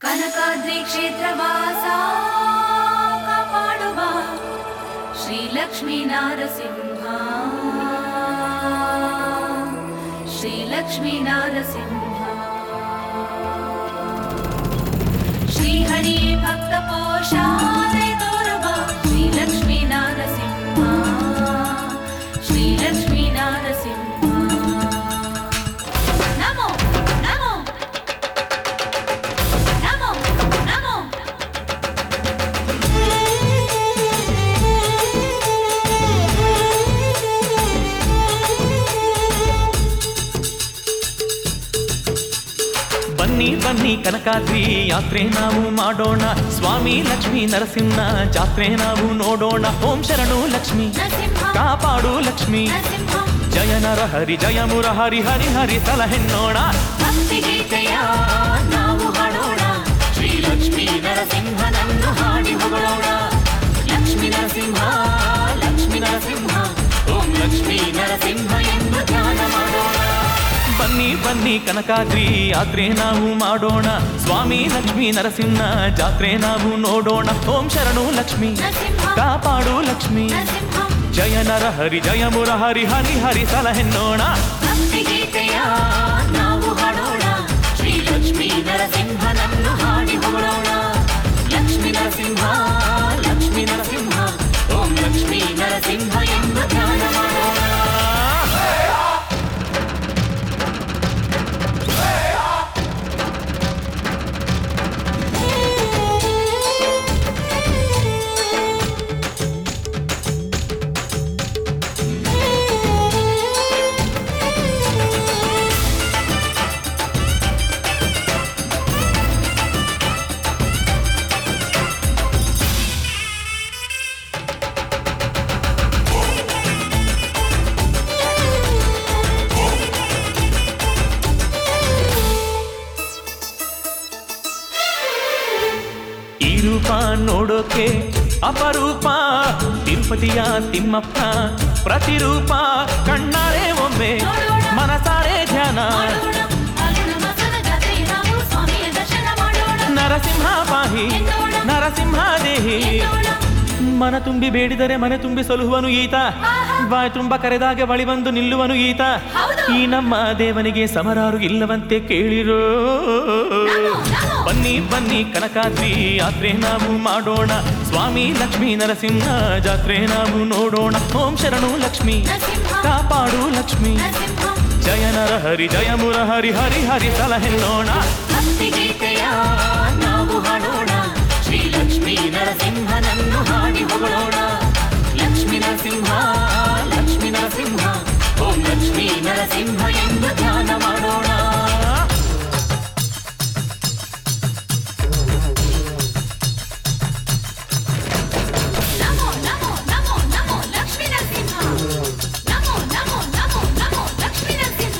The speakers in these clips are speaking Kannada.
ಕನಕಾದ್ರಿ ಕ್ಷೇತ್ರವಾಸ ಕಾಪಾಡುವ ಶ್ರೀ ಲಕ್ಷ್ಮೀ ನಾರಸಿಂಹ ಶ್ರೀ ಲಕ್ಷ್ಮೀ ನಾರಸಿಂಹ ಶ್ರೀ ಹರಿ ಭಕ್ತ ಪೋಷಾರೆ ತೋರುವ ಶ್ರೀ ಲಕ್ಷ್ಮೀ ನಾರಸಿಂಹ ಶ್ರೀ ಲಕ್ಷ್ಮೀ ನಾರಸಿಂಹ ನಮೋ ನಮೋ ನಮೋ ನಮೋ ಬನ್ನಿ ಬನ್ನಿ ಕನಕಾದ್ರಿ ಯಾತ್ರೆ ನಾವು ಮಾಡೋಣ ಸ್ವಾಮಿ ಲಕ್ಷ್ಮೀ ನರಸಿಂಹ ಜಾತ್ರೆ ನಾವು ನೋಡೋಣ ಓಂ ಶರಣು ಲಕ್ಷ್ಮಿ ನರಸಿಂಹ ಕಾಪಾಡು ಲಕ್ಷ್ಮಿ ನರಸಿಂಹ ಜಯ ನರ ಹರಿ ಜಯ ಮುರ ಹರಿ ಹರಿ ಹರಿ ಸಲಹೆನ್ನೋಣ ಭಕ್ತಿ ಗೀತೆಯ ನಾವು ಹಾಡೋಣ ಶ್ರೀ ಲಕ್ಷ್ಮೀ ನರಸಿಂಹನನ್ನು ಹಾಡಿ ಹೊಗಳೋಣ ಲಕ್ಷ್ಮೀ ನರಸಿಂಹ ಲಕ್ಷ್ಮೀ ನರಸಿಂಹ ಓಂ ಲಕ್ಷ್ಮೀ ನರಸಿಂಹ ಎಂದು ಧ್ಯಾನ ಮಾಡೋಣ ಬನ್ನಿ ಬನ್ನಿ ಕನಕಾದ್ರಿ ಯಾತ್ರೆ ನಾವು ಮಾಡೋಣ ಸ್ವಾಮಿ ಲಕ್ಷ್ಮೀ ನರಸಿಂಹ ಜಾತ್ರೆ ನಾವು ನೋಡೋಣ ಓಂ ಶರಣು ಲಕ್ಷ್ಮಿ ನರಸಿಂಹ ಕಾಪಾಡು ಲಕ್ಷ್ಮಿ ನರಸಿಂಹ ಜಯ ನರ ಹರಿ ಜಯ ಮುರ ಹರಿ ಹರಿ ಹರಿ ಸಲಹೆನ್ನೋಣ ಭಕ್ತಿ ಗೀತೆಯ ನಾವು ಹಾಡೋಣ ಶ್ರೀ ಲಕ್ಷ್ಮೀ ನರಸಿಂಹನನ್ನು ಹಾಡಿ ಹೊಗಳೋಣ ಲಕ್ಷ್ಮೀ ನರಸಿಂಹ ಲಕ್ಷ್ಮೀ ನರಸಿಂಹ ಓಂ ಲಕ್ಷ್ಮೀ ನರಸಿಂಹ ಎಂದು ಧ್ಯಾನ ಮಾಡೋಣ ಈ ರೂಪ ನೋಡೋಕೆ ಅಪರೂಪ ತಿರುಪತಿಯ ತಿಮ್ಮಪ್ಪ ಪ್ರತಿರೂಪ ಕಣ್ಣಾರೆ ಒಮ್ಮೆ ಮನಸಾರೆ ಧ್ಯಾನ ಮಾಡೋಣ ಫಾಲ್ಗುಣ ಮಾಸದ ಜಾತ್ರೆ ನಾವು ಸ್ವಾಮಿಯ ದರ್ಶನ ಮಾಡೋಣ ನರಸಿಂಹ ಪಾಹಿ ನರಸಿಂಹ ದೇಹಿ ಎನ್ನೋಣ. ಮನ ತುಂಬಿ ಬೇಡಿದರೆ ಮನೆ ತುಂಬಿ ಸಲುಹುವನು ಈತ ಬಾಯ್ ತುಂಬ ಕರೆದಾಗ ಬಳಿ ಬಂದು ನಿಲ್ಲುವನು ಈತ ಹೌದು. ಈ ನಮ್ಮ ದೇವನಿಗೆ ಸಮರಾರು ಇಲ್ಲವಂತೆ ಕೇಳಿರೋ ನಮೋ, ನಮೋ. ಬನ್ನಿ ಬನ್ನಿ ಕನಕಾದ್ರಿ ಯಾತ್ರೆ ನಾವು ಮಾಡೋಣ ಸ್ವಾಮಿ ಲಕ್ಷ್ಮೀ ನರಸಿಂಹ ಜಾತ್ರೆ ನಾವು ನೋಡೋಣ ಓಂ ಶರಣು ಲಕ್ಷ್ಮಿ ನರಸಿಂಹ ಕಾಪಾಡು ಲಕ್ಷ್ಮಿ ನರಸಿಂಹ ಜಯ ನರ ಹರಿ ಜಯ ಮುರ ಹರಿ ಹರಿ ಹರಿ ಸಲಹೆನ್ನೋಣ ಭಕ್ತಿ ಗೀತೆಯ ನಾವು ಹಾಡೋಣ ಶ್ರೀ ಲಕ್ಷ್ಮೀ ನರಸಿಂಹನನ್ನು ಹಾಡಿ ಹೊಗಳೋಣ ಲಕ್ಷ್ಮೀ ನರಸಿಂಹ ಲಕ್ಷ್ಮೀ ನರಸಿಂಹ ಓಂ ಲಕ್ಷ್ಮೀ ನರಸಿಂಹ ಎಂದು ಧ್ಯಾನ ಮಾಡೋಣ ನಮೋ ನಮೋ ನಮೋ ನಮೋ ಲಕ್ಷ್ಮೀ ನರಸಿಂಹ ನಮೋ ನಮೋ ನಮೋ ನಮೋ ಲಕ್ಷ್ಮೀ ನರಸಿಂಹ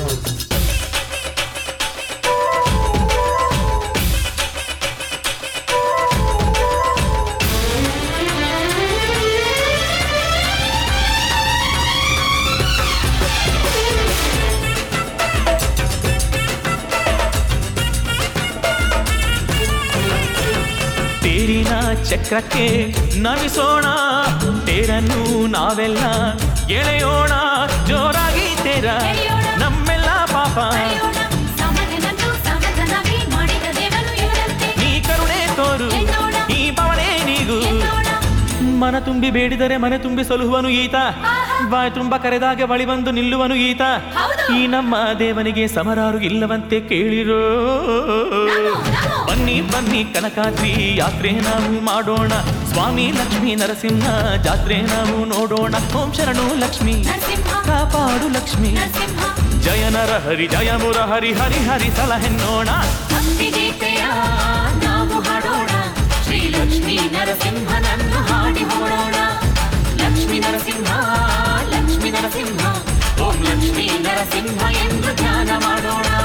ತೇರಿನ ಚಕ್ರಕ್ಕೆ ನಮಿಸೋಣ ತೇರನ್ನು ನಾವೆಲ್ಲ ಎಳೆಯೋಣ ಜೋರಾಗಿ ತೇರ ಎಳೆಯೋಣ. ನಮ್ಮೆಲ್ಲ ಪಾಪ ಕರೆಯೋಣ ಸಾಮಾನ್ಯನನ್ನು ಸಾಮರ್ಥ್ಯನಾಗಿ ಮಾಡಿದ ದೇವರು ಇವರಂತೆ ನೀ ಕರುಣೆ ತೋರು ಎನ್ನೋಣ. ಈ ಪವಳೆ ನೀಗು ಎನ್ನೋಣ ಮನ ತುಂಬಿ ಬೇಡಿದರೆ ಮನೆ ತುಂಬಿ ಸಲುಹುವನು ಈತ ಆಹಾ. ಬಾಯ್ ತುಂಬ ಕರೆದಾಗ ಬಳಿ ಬಂದು ನಿಲ್ಲುವನು ಈತ ಹೌದು. ಈ ನಮ್ಮ ದೇವನಿಗೆ ಸಮರಾರು ಇಲ್ಲವಂತೆ ಕೇಳಿರೋ ನಮೋ, ನಮೋ. ಬನ್ನಿ ಬನ್ನಿ ಕನಕಾದ್ರಿ ಯಾತ್ರೆ ನಾವು ಮಾಡೋಣ ಸ್ವಾಮಿ ಲಕ್ಷ್ಮೀ ನರಸಿಂಹ ಜಾತ್ರೆ ನಾವು ನೋಡೋಣ ಓಂ ಶರಣು ಲಕ್ಷ್ಮಿ ನರಸಿಂಹ ಕಾಪಾಡು ಲಕ್ಷ್ಮಿ ನರಸಿಂಹ ಜಯ ನರ ಹರಿ ಜಯ ಮುರ ಹರಿ ಹರಿ ಹರಿ ಸಲಹೆನ್ನೋಣ ಭಕ್ತಿ ಗೀತೆಯ ನಾವು ಹಾಡೋಣ ಶ್ರೀ ಲಕ್ಷ್ಮೀ ನರಸಿಂಹನನ್ನು ಹಾಡಿ ಹೊಗಳೋಣ ಲಕ್ಷ್ಮೀ ನರಸಿಂಹ ಲಕ್ಷ್ಮೀ ನರಸಿಂಹ ಓಂ ಲಕ್ಷ್ಮೀ ನರಸಿಂಹ ಎಂದು ಧ್ಯಾನ ಮಾಡೋಣ